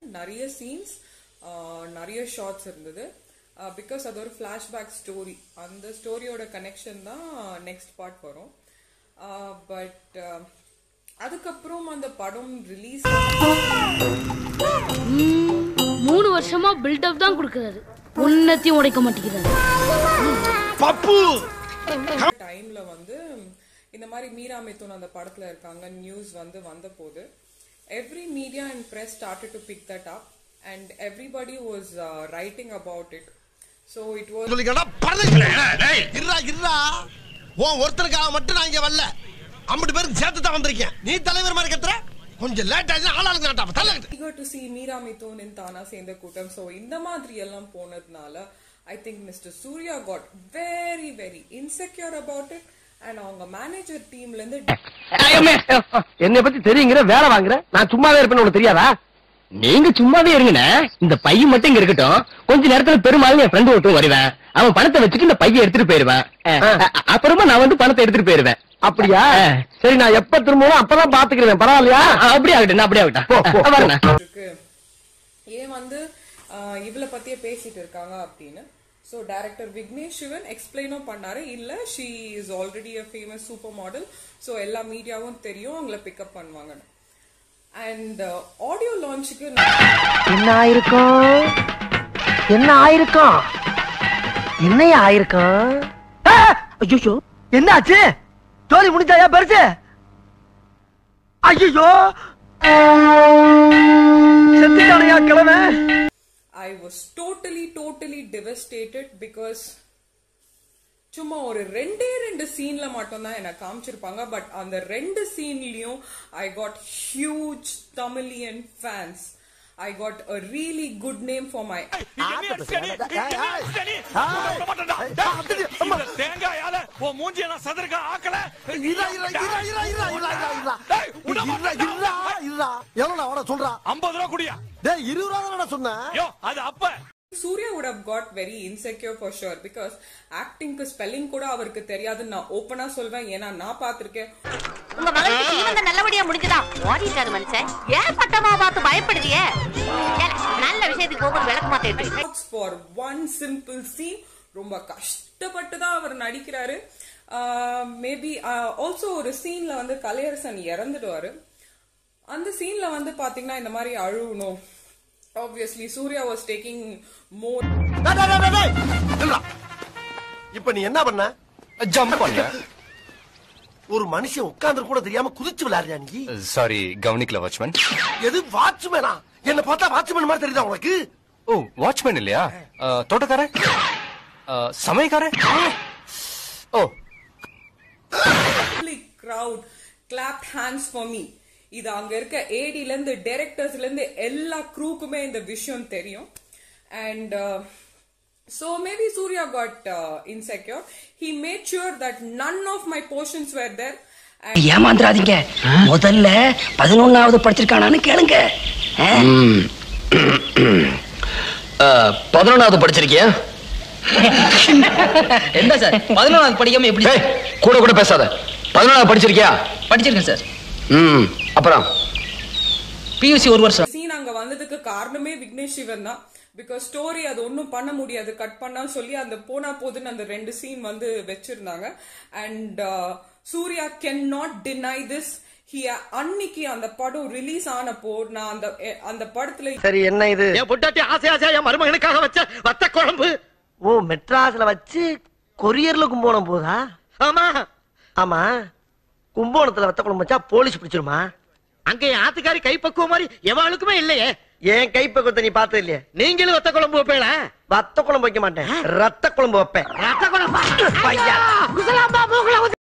நிறைய சீன்ஸ் நிறைய ஷார்ட்ஸ் இருந்தது பிகாஸ் அது ஒரு ஃப்ளாஷ்பேக் ஸ்டோரி அந்த ஸ்டோரியோட கனெக்ஷன் தான் நெக்ஸ்ட் பார்ட் வரும் பட் அதுக்கப்புறம் அந்த படம் ரிலீஸ் மூணு வருஷமா பில்டப் தான் கொடுக்கறாரு உன்னத்தையும் உடைக்க மாட்டேங்கிறாரு டைம்ல வந்து இந்த மாதிரி மீரா மிதுன் அந்த படத்துல இருக்காங்க நியூஸ் வந்து வந்த போது every media and press started to pick that up and everybody was writing about it so it was சொல்லிக்கடா பரதேசிகளே. டேய், இருடா இருடா உன் ஒருத்தருக்காக மட்டும் நான் இங்க வரல அம்பட்டு பேருக்கு சேர்த்து தான் வந்திருக்கேன் நீ தலைவர் மாதிரி கத்துற கொஞ்சம் லேட் ஆயிடுச்சு ஆளாளுக்கு நாட்டா தள்ள eager to see Meera Mithun in தானா சேர்ந்த கூட்டம் ஸோ இந்த மாதிரி எல்லாம் போனதுனால I think mister Surya got very very insecure about it and அவங்க மேனேஜர் டீம்ல இருந்து என்னை பத்தி தெரியுங்கிற வேலை வாங்குற நான் சும்மாவே இருப்பேன்னு உனக்கு தெரியாதா நீங்க சும்மாவே இருங்கண்ணே இந்த பையன் மட்டும் இங்க இருக்கட்டும் கொஞ்ச நேரத்துல பெருமாள் என் ஃப்ரெண்டு ஒருத்தன் வருவேன் அவன் பணத்தை வச்சுட்டு இந்த பையன் எடுத்துட்டு போயிருவேன் அ- அப்புறமா நான் வந்து பணத்தை எடுத்துட்டு போயிருவேன் அப்படியா சரி நான் எப்ப திரும்பவும் அப்பதான் பாத்துக்கிறேன் பரவாயில்லையா அப்படியே ஆகட்டும் அப்படியே ஆகட்டும் வரேன் இருக்கு ஏன் வந்து ஆஹ், இவளை பத்தியே பேசிட்டு இருக்காங்க அப்படின்னு ஸோ டைரக்டர் விக்னேஷ் சிவன் எக்ஸ்பிளைனும் பண்ணாரு இல்ல she is already a famous super model so எல்லா மீடியாவும் தெரியும் அவங்கள பிக்கப் பண்ணுவாங்கன்னு அண்ட் ஆடியோ லான்ச்சுக்கு என்ன ஆயிருக்கும் என்ன ஆயிருக்கும் என்ன ஆயிருக்கும் ஐயோ என்னாச்சு ஜோலி முடிஞ்சாயா பெருசு ஐயோ செத்துட்டானையா கிழமை I was totally totally devastated because சும்மா ஒரு ரெண்டே ரெண்டு சீன்ல மட்டும் தான் எனக்கு காமிச்சிருப்பாங்க பட் அந்த ரெண்டு சீன்லயும் I got huge Tamilian fans I got a really good name for my தேங்காயால உன் மூஞ்சி எல்லாம் சதுருக்க ஆக்கல இருடா, இருடா, இருடா, இருடா, இருடா, இருடா, இருடா, இருடா. டேய், விட இருடா, மாட்டேன்டா. இருடா, இருடா. எவ்வளவுடா அவன சொல்றா ஐம்பது ரூபா குடியா டேய் இருபது ரூபா தானடா சொன்னேன் யோ அது அப்ப Surya would have got very insecure for sure because ஆக்டிங்க்கு ஸ்பெல்லிங் கூட அவருக்கு தெரியாதுன்னு நான் ஓப்பனா சொல்வேன் ஏன்னா நான் பார்த்திருக்கேன் உங்க மகளுக்கு சீமந்தம் நல்லபடியா முடிஞ்சுதா ஓடிட்டாரு மனுஷன் ஏன் பட்டமா பார்த்து பயப்படுறியே ஏல, நல்ல விஷயத்துக்கு ஒவ்வொரு விளக்கமா that for one simple scene ரொம்ப கஷ்டப்பட்டு தான் அவர் நடிக்கிறாரு மேபி ஆல்சோ ஒரு சீன்ல வந்து கலையரசன் இறந்துடுவாரு அந்த சீன்ல வந்து பாத்தீங்கன்னா இந்த மாதிரி அழுவணும் obviously Surya was taking more டேய், டேய், டேய், டேய், நில்லுடா. இப்ப நீ என்ன பண்ண ஜம்ப் பண்ண ஒரு மனுஷன் உட்கார்ந்து கூட தெரியாம குதிச்சு விளையாடுறியா நீ சாரி கவனிக்கல வாட்ச்மேன் எது வாட்ச்மேனா என்ன பார்த்தா வாட்ச்மேன் மாதிரி தெரியுதா உனக்கு ஓ வாட்ச்மேன் இல்லையா அஹ், தோட்டக்காரன் அஹ், சமையக்காரன் ஓ crowd clapped hands for me இது அங்க இருக்க ஏடில இருந்து டைரக்டர்ஸ்ல இருந்து எல்லா க்ரூக்குமே இந்த விஷயம் தெரியும் and so maybe surya got uh, insecure he made sure that none of my portions were there and ஏமாந்துராதீங்க முதல்ல பதினொன்னாவது படிச்சிருக்கானான்னு கேளுங்க பதினொன்னாவது படிச்சிருக்கியா என்ன சார் பதினொன்றாவது படிக்காம எப்படி ஏய், கூட கூட பேசாத பதினொன்னாவது படிச்சிருக்கியா படிச்சிருக்கேன் சார் ம் அப்புறம் பியூசி ஒரு வருஷம் சீன் அங்க வந்ததுக்கு காரணமே விக்னேஷ் சிவன் தான் பிகாஸ் ஸ்டோரி அது ஒன்றும் பண்ண முடியாது கட் பண்ணா சொல்லி அந்த போனா போதுன்னு அந்த ரெண்டு சீன் வந்து வச்சிருந்தாங்க and Surya can not deny this he அன்னைக்கு அந்த படம் ரிலீஸ் ஆனப்போ நான் அந்த எ- அந்த படத்துல சரி என்ன இது என் பொட்டாட்டி ஆசை ஆசையா என் மருமகனுக்காக வச்ச வத்த குழம்பு ஓ மெட்ராஸ்ல வச்சு கொரியர்ல கும்போணம் போதா ஆமா ஆமா கும்போணத்துல வத்த குழம்பு வச்சா போலீஸ் பிடிச்சிருமா அங்க என் ஆத்துக்காரி கைப்பக்குவம் மாதிரி எவாளுக்குமே இல்லையே ஏன் கைப்பக்கத்தை நீ பார்த்தது இல்லையா நீங்களும் வத்த குழம்பு வைப்பேல வத்த குழம்பு வைக்க மாட்டேன் ரத்த குழம்பு வைப்பேன் ரத்த குழம்பா